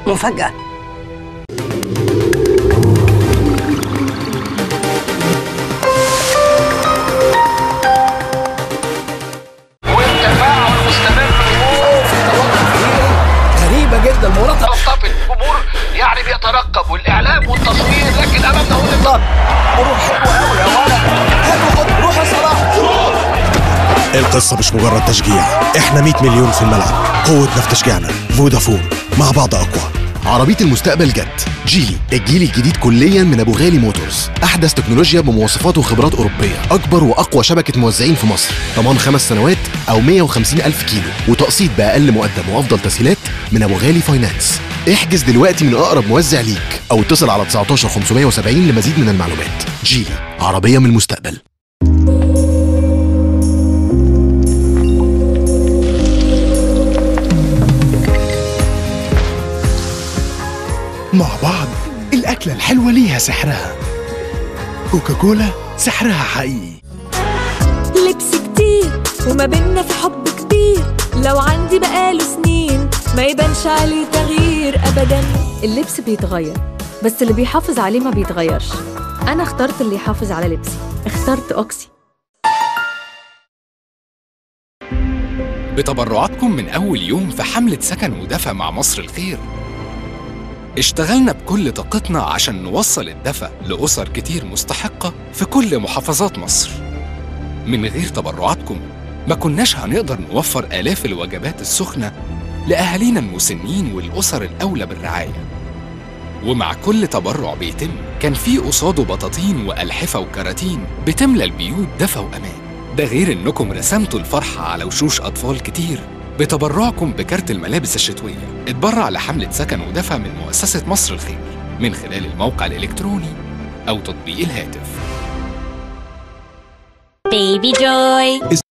مفاجأة والتفاعل مستمر غريبة جدا مراتب مرتبط الجمهور يعني بيترقب والاعلام والتصوير لكن امامنا هنا طب روح حلوة قوي يا ولد حلو خد روح يا صلاح القصة مش مجرد تشجيع احنا 100 مليون في الملعب قوتنا في تشجيعنا فودافون مع بعض أقوى عربية المستقبل جت جيلي الجيل الجديد كليا من ابو غالي موتورز احدث تكنولوجيا بمواصفات وخبرات اوروبيه اكبر واقوى شبكه موزعين في مصر ضمان خمس سنوات او 150 الف كيلو وتقسيط باقل مقدم وافضل تسهيلات من ابو غالي فاينانس احجز دلوقتي من اقرب موزع ليك او اتصل على 19 570 لمزيد من المعلومات جيلي عربيه من المستقبل مع بعض الأكلة الحلوة ليها سحرها كوكاكولا سحرها حقيقي لبس كتير وما بينا في حب كبير لو عندي بقاله سنين ما يبانش عليه تغيير ابدا اللبس بيتغير بس اللي بيحافظ عليه ما بيتغيرش انا اخترت اللي يحافظ على لبسي اخترت اوكسي بتبرعاتكم من أول يوم في حملة سكن ودفى مع مصر الخير اشتغلنا بكل طاقتنا عشان نوصل الدفى لأسر كتير مستحقة في كل محافظات مصر من غير تبرعاتكم ما كناش هنقدر نوفر آلاف الوجبات السخنة لأهالينا المسنين والأسر الأولى بالرعاية ومع كل تبرع بيتم كان في قصاده بطاطين وألحفة وكراتين بتملى البيوت دفى وأمان ده غير إنكم رسمتوا الفرحة على وشوش أطفال كتير بتبرعكم بكارت الملابس الشتوية اتبرع لحملة سكن ودفى من مؤسسة مصر الخير من خلال الموقع الإلكتروني أو تطبيق الهاتف Baby Joy.